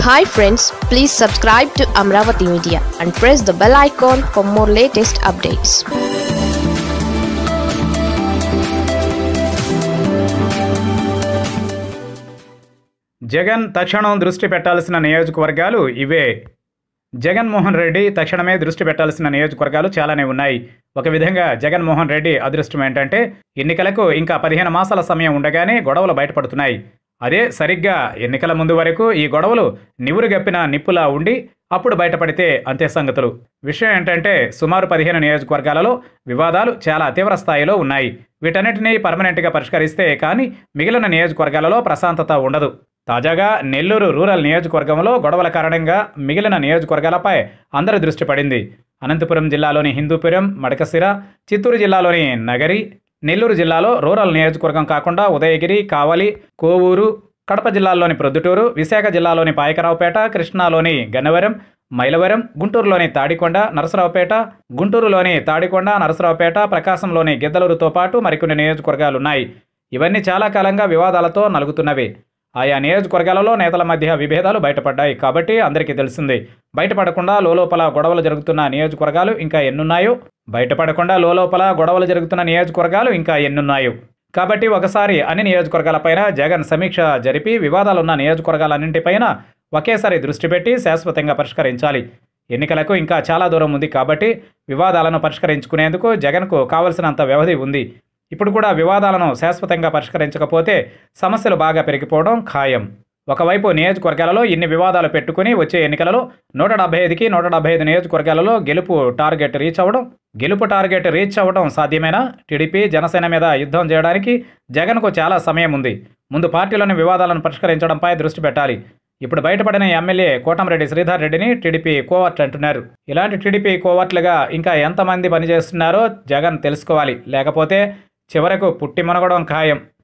hi friends please subscribe to Amaravati media and press the bell icon for more latest updates Jagan తక్షణం దృష్టి పెట్టాల్సిన నియోజకవర్గాలు ఇవే జగన్మోహన్ రెడ్డి తక్షణమే దృష్టి పెట్టాల్సిన నియోజకవర్గాలు చాలానే ఉన్నాయి ఒక విధంగా జగన్మోహన్ రెడ్డి అదృష్టం ఏంటంటే ఎన్నికలకు ఇంకా పదిహేను మాసాల సమయం ఉండగానే గొడవలు బయటపడుతున్నాయి అదే సరిగ్గా ఎన్నికల ముందు వరకు ఈ గొడవలు నివురుగప్పిన నిప్పులా ఉండి అప్పుడు బయటపడితే అంతే సంగతులు విషయం ఏంటంటే సుమారు పదిహేను నియోజకవర్గాలలో వివాదాలు చాలా తీవ్ర స్థాయిలో ఉన్నాయి వీటన్నిటినీ పర్మనెంట్గా పరిష్కరిస్తే కానీ మిగిలిన నియోజకవర్గాలలో ప్రశాంతత ఉండదు తాజాగా నెల్లూరు రూరల్ నియోజకవర్గంలో గొడవల కారణంగా మిగిలిన నియోజకవర్గాలపై అందరి దృష్టి పడింది అనంతపురం జిల్లాలోని హిందూపురం మడకసిర చిత్తూరు జిల్లాలోని నగరి నెల్లూరు జిల్లాలో రూరల్ నియోజకవర్గం కాకుండా ఉదయగిరి కావలి కోవూరు కడప జిల్లాలోని ప్రొద్దుటూరు విశాఖ జిల్లాలోని పాయకరావుపేట కృష్ణాలోని గన్నవరం మైలవరం గుంటూరులోని తాడికొండ నరసరావుపేట గుంటూరులోని తాడికొండ నరసరావుపేట ప్రకాశంలోని గిద్దలూరుతో పాటు మరికొన్ని నియోజకవర్గాలున్నాయి ఇవన్నీ చాలా కాలంగా వివాదాలతో నలుగుతున్నవి ఆయా నియోజకవర్గాలలో నేతల మధ్య విభేదాలు బయటపడ్డాయి కాబట్టి అందరికీ తెలిసింది బయటపడకుండా లోలోపల గొడవలు జరుగుతున్న నియోజకవర్గాలు ఇంకా ఎన్నున్నాయో బయటపడకుండా లోలోపల గొడవలు జరుగుతున్న నియోజకవర్గాలు ఇంకా ఎన్నున్నాయో కాబట్టి ఒకసారి అన్ని నియోజకవర్గాలపైన జగన్ సమీక్ష జరిపి వివాదాలున్న నియోజకవర్గాలన్నింటిపైన ఒకేసారి దృష్టి పెట్టి శాశ్వతంగా పరిష్కరించాలి ఎన్నికలకు ఇంకా చాలా దూరం ఉంది కాబట్టి వివాదాలను పరిష్కరించుకునేందుకు జగన్కు కావలసినంత వ్యవధి ఉంది ఇప్పుడు కూడా వివాదాలను శాశ్వతంగా పరిష్కరించకపోతే సమస్యలు బాగా పెరిగిపోవడం ఖాయం ఒకవైపు నియోజకవర్గాలలో ఇన్ని వివాదాలు పెట్టుకుని వచ్చే ఎన్నికలలో నూట డెబ్బై ఐదుకి నూట డెబ్బై ఐదు నియోజకవర్గాలలో గెలుపు టార్గెట్ రీచ్ అవ్వడం గెలుపు టార్గెట్ రీచ్ అవ్వడం సాధ్యమేనా టీడీపీ జనసేన మీద యుద్ధం చేయడానికి జగన్కు చాలా సమయం ఉంది ముందు పార్టీలోని వివాదాలను పరిష్కరించడంపై దృష్టి పెట్టాలి ఇప్పుడు బయటపడిన ఎమ్మెల్యే కోటంరెడ్డి శ్రీధర్ రెడ్డిని టీడీపీ కోవర్ట్ అంటున్నారు ఇలాంటి టీడీపీ కోవర్ట్లుగా ఇంకా ఎంతమంది పనిచేస్తున్నారో జగన్ తెలుసుకోవాలి లేకపోతే చివరకు పుట్టి మునగడం ఖాయం